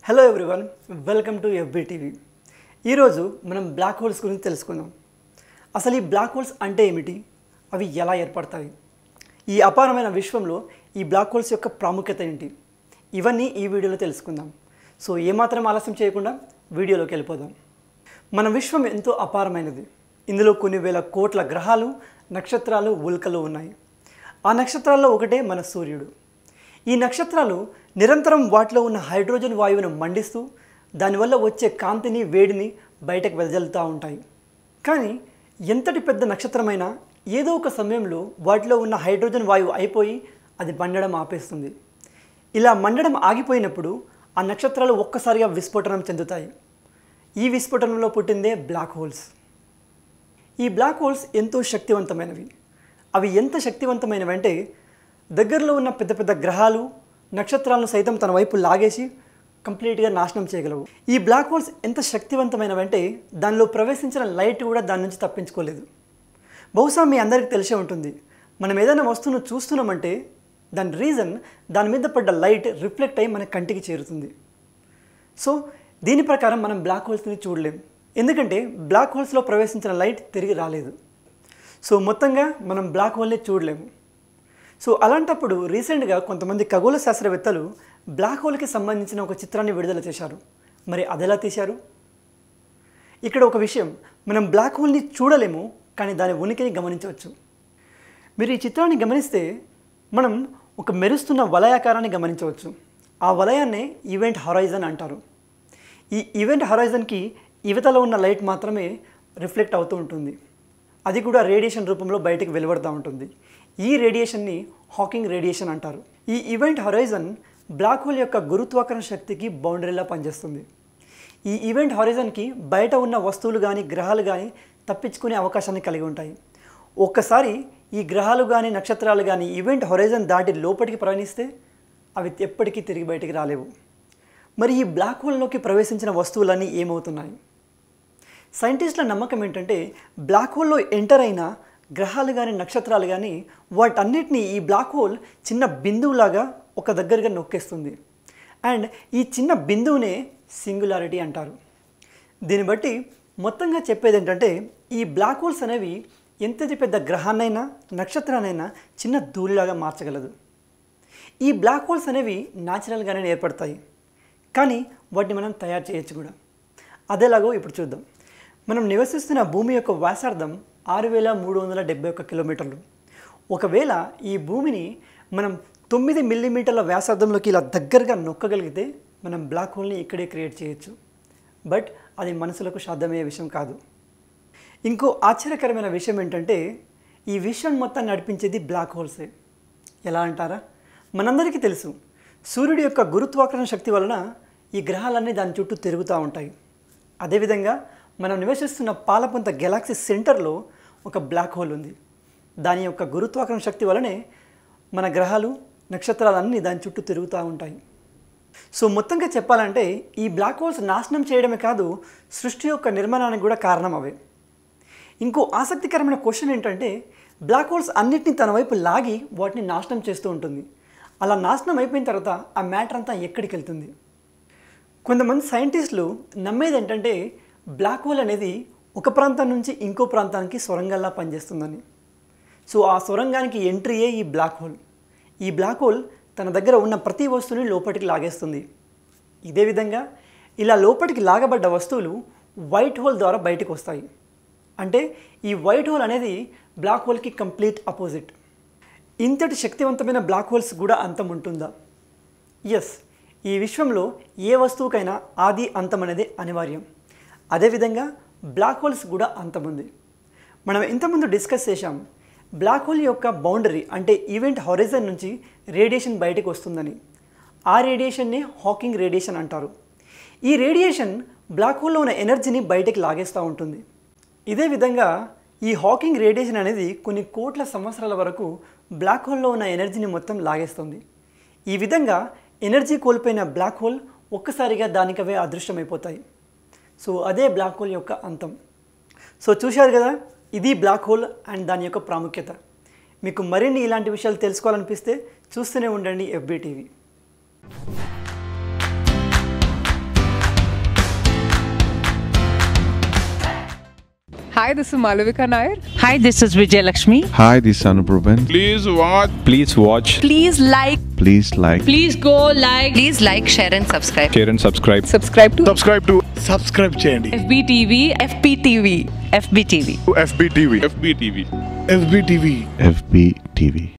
Hello everyone welcome to F B TV ఈరోజు మనం black holes గురించి తెలుసుకుందాం అసలు ఈ బ్లాక్ హోల్స్ అంటే ఏమిటి అవి ఎలా ఏర్పడతాయి ఈ అపారమైన విశ్వంలో ఈ బ్లాక్ హోల్స్ యొక్క ప్రాముఖ్యత ఏంటి ఇవన్నీ ఈ వీడియోలో తెలుసుకుందాం సో ఏమాత్రం ఆలస్యం చేయకుండా వీడియోలోకి వెళ్ళిపోదాం మన విశ్వం ఎంతో అపారమైనది ఇందులో కొన్ని వేల కోట్ల గ్రహాలు నక్షత్రాలు ఉల్కలు ఉన్నాయి ఆ నక్షత్రాల్లో ఒకటే మన సూర్యుడు ఈ నక్షత్రాలు నిరంతరం వాటిలో ఉన్న హైడ్రోజన్ వాయువును మండిస్తూ దానివల్ల వచ్చే కాంతిని వేడిని బయటకు వెదజల్లుతూ ఉంటాయి కానీ ఎంతటి పెద్ద నక్షత్రమైనా ఏదో ఒక సమయంలో వాటిలో ఉన్న హైడ్రోజన్ వాయువు అయిపోయి అది మండడం ఆపేస్తుంది ఇలా మండడం ఆగిపోయినప్పుడు ఆ నక్షత్రాలు ఒక్కసారిగా విస్ఫోటనం చెందుతాయి ఈ విస్ఫోటనంలో పుట్టిందే బ్లాక్ హోల్స్ ఈ బ్లాక్ హోల్స్ ఎంతో శక్తివంతమైనవి అవి ఎంత శక్తివంతమైనవి అంటే దగ్గరలో ఉన్న పెద్ద పెద్ద గ్రహాలు నక్షత్రాలను సైతం తన వైపు లాగేసి కంప్లీట్గా నాశనం చేయగలవు ఈ బ్లాక్ హోల్స్ ఎంత శక్తివంతమైనవంటే దానిలో ప్రవేశించిన లైట్ కూడా దాని నుంచి తప్పించుకోలేదు బహుశా మీ అందరికీ తెలిసే ఉంటుంది మనం ఏదైనా వస్తువును చూస్తున్నామంటే దాని రీజన్ దాని మీద పడ్డ లైట్ రిఫ్లెక్ట్ అయ్యి మన కంటికి చేరుతుంది సో దీని ప్రకారం మనం బ్లాక్ హోల్స్ని చూడలేం ఎందుకంటే బ్లాక్ హోల్స్లో ప్రవేశించిన లైట్ తిరిగి రాలేదు సో మొత్తంగా మనం బ్లాక్ హోల్ని చూడలేము సో అలాంటప్పుడు రీసెంట్గా కొంతమంది ఖగోళ శాస్త్రవేత్తలు బ్లాక్ హోల్కి సంబంధించిన ఒక చిత్రాన్ని విడుదల చేశారు మరి అదెలా తీశారు ఇక్కడ ఒక విషయం మనం బ్లాక్ హోల్ని చూడలేము కానీ దాని ఉనికిని గమనించవచ్చు మీరు ఈ చిత్రాన్ని గమనిస్తే మనం ఒక మెరుస్తున్న వలయాకారాన్ని గమనించవచ్చు ఆ వలయాన్నే ఈవెంట్ హొరైజన్ అంటారు ఈ ఈవెంట్ హొరైజన్కి యువతలో ఉన్న లైట్ మాత్రమే రిఫ్లెక్ట్ అవుతూ ఉంటుంది అది కూడా రేడియేషన్ రూపంలో బయటికి వెలువడుతూ ఉంటుంది ఈ రేడియేషన్ని హాకింగ్ రేడియేషన్ అంటారు ఈ ఈవెంట్ హొరైజన్ బ్లాక్ హోల్ యొక్క గురుత్వాకర్షణ శక్తికి బౌండరీలా పనిచేస్తుంది ఈ ఈవెంట్ హారిజన్కి బయట ఉన్న వస్తువులు కానీ గ్రహాలు కానీ తప్పించుకునే అవకాశాన్ని కలిగి ఉంటాయి ఒక్కసారి ఈ గ్రహాలు కానీ నక్షత్రాలు కానీ ఈవెంట్ హొరైజన్ దాటి లోపలికి ప్రయాణిస్తే అవి ఎప్పటికీ తిరిగి బయటికి రాలేవు మరి ఈ బ్లాక్ హోల్లోకి ప్రవేశించిన వస్తువులన్నీ ఏమవుతున్నాయి సైంటిస్టుల నమ్మకం ఏంటంటే బ్లాక్ హోల్లో ఎంటర్ అయిన గ్రహాలు కానీ నక్షత్రాలు కానీ వాటన్నిటినీ ఈ బ్లాక్ హోల్ చిన్న బిందువులాగా ఒక దగ్గరగా నొక్కేస్తుంది అండ్ ఈ చిన్న బిందువునే సింగులారిటీ అంటారు దీన్ని బట్టి మొత్తంగా చెప్పేది ఏంటంటే ఈ బ్లాక్ హోల్స్ అనేవి ఎంతటి పెద్ద గ్రహాన్నైనా నక్షత్రాన్నైనా చిన్న ధూళిలాగా మార్చగలదు ఈ బ్లాక్ హోల్స్ అనేవి న్యాచురల్గానే ఏర్పడతాయి కానీ వాటిని మనం తయారు చేయొచ్చు కూడా అదేలాగో ఇప్పుడు చూద్దాం మనం నివసిస్తున్న భూమి యొక్క వ్యాసార్థం ఆరు వేల మూడు వందల డెబ్బై ఒక్క కిలోమీటర్లు ఒకవేళ ఈ భూమిని మనం తొమ్మిది మిల్లీమీటర్ల వ్యాసార్థంలోకి ఇలా దగ్గరగా నొక్కగలిగితే మనం బ్లాక్ హోల్ని ఇక్కడే క్రియేట్ చేయొచ్చు బట్ అది మనసులకు సాధ్యమయ్యే విషయం కాదు ఇంకో ఆశ్చర్యకరమైన విషయం ఏంటంటే ఈ విషయం మొత్తం నడిపించేది బ్లాక్ హోల్సే ఎలా అంటారా మనందరికీ తెలుసు సూర్యుడి యొక్క గురుత్వాకర్షణ శక్తి వలన ఈ గ్రహాలన్నీ దాని చుట్టూ తిరుగుతూ ఉంటాయి అదేవిధంగా మనం నివసిస్తున్న పాలపంత గెలాక్సీ సెంటర్లో ఒక బ్లాక్ హోల్ ఉంది దాని యొక్క గురుత్వాకర్షణ శక్తి వలనే మన గ్రహాలు నక్షత్రాలన్నీ దాని చుట్టూ తిరుగుతూ ఉంటాయి సో మొత్తంగా చెప్పాలంటే ఈ బ్లాక్ హోల్స్ నాశనం చేయడమే కాదు సృష్టి యొక్క నిర్మాణానికి కూడా కారణం అవే ఇంకో ఆసక్తికరమైన క్వశ్చన్ ఏంటంటే బ్లాక్ హోల్స్ అన్నిటిని తన వైపు లాగి వాటిని నాశనం చేస్తూ ఉంటుంది అలా నాశనం అయిపోయిన తర్వాత ఆ మ్యాటర్ అంతా ఎక్కడికి వెళ్తుంది కొంతమంది సైంటిస్టులు నమ్మేది ఏంటంటే బ్లాక్ హోల్ అనేది ఒక ప్రాంతం నుంచి ఇంకో ప్రాంతానికి సొరంగంలా పనిచేస్తుందని సో ఆ సొరంగానికి ఎంట్రీయే ఈ బ్లాక్ హోల్ ఈ బ్లాక్ హోల్ తన దగ్గర ఉన్న ప్రతి వస్తువుని లోపలికి లాగేస్తుంది ఇదే విధంగా ఇలా లోపలికి లాగబడ్డ వస్తువులు వైట్ హోల్ ద్వారా బయటకు వస్తాయి అంటే ఈ వైట్ హోల్ అనేది బ్లాక్ హోల్కి కంప్లీట్ అపోజిట్ ఇంతటి శక్తివంతమైన బ్లాక్ హోల్స్ కూడా అంతం ఉంటుందా ఎస్ ఈ విశ్వంలో ఏ వస్తువుకైనా ఆది అంతం అనేది అనివార్యం అదేవిధంగా బ్లాక్ హోల్స్ కూడా అంతం ఉంది మనం ఇంతకుముందు డిస్కస్ చేశాం బ్లాక్ హోల్ యొక్క బౌండరీ అంటే ఈవెంట్ హొరైజన్ నుంచి రేడియేషన్ బయటకు వస్తుందని ఆ రేడియేషన్ని హాకింగ్ రేడియేషన్ అంటారు ఈ రేడియేషన్ బ్లాక్ హోల్లో ఉన్న ఎనర్జీని బయటకు లాగేస్తూ ఉంటుంది ఇదే విధంగా ఈ హాకింగ్ రేడియేషన్ అనేది కొన్ని కోట్ల సంవత్సరాల వరకు బ్లాక్ హోల్లో ఉన్న ఎనర్జీని మొత్తం లాగేస్తుంది ఈ విధంగా ఎనర్జీ కోల్పోయిన బ్లాక్ హోల్ ఒక్కసారిగా దానికవే అదృశ్యమైపోతాయి సో అదే బ్లాక్ హోల్ యొక్క అంతం సో చూశారు కదా ఇది బ్లాక్ హోల్ అండ్ దాని యొక్క ప్రాముఖ్యత మీకు మరిన్ని ఇలాంటి విషయాలు తెలుసుకోవాలనిపిస్తే చూస్తూనే ఉండండి F B TV Hi, this is Malavika Nair. Hi, this is Vijay Lakshmi. Hi, this is Anuproben. Please watch. Please watch. Please like, Please like. please go like Please like, share, and subscribe. Share and subscribe. Subscribe to Subscribe to subscribe చేయండి FBTV, FPTV, FBTV. FBTV. FBTV. F B TV FB TV.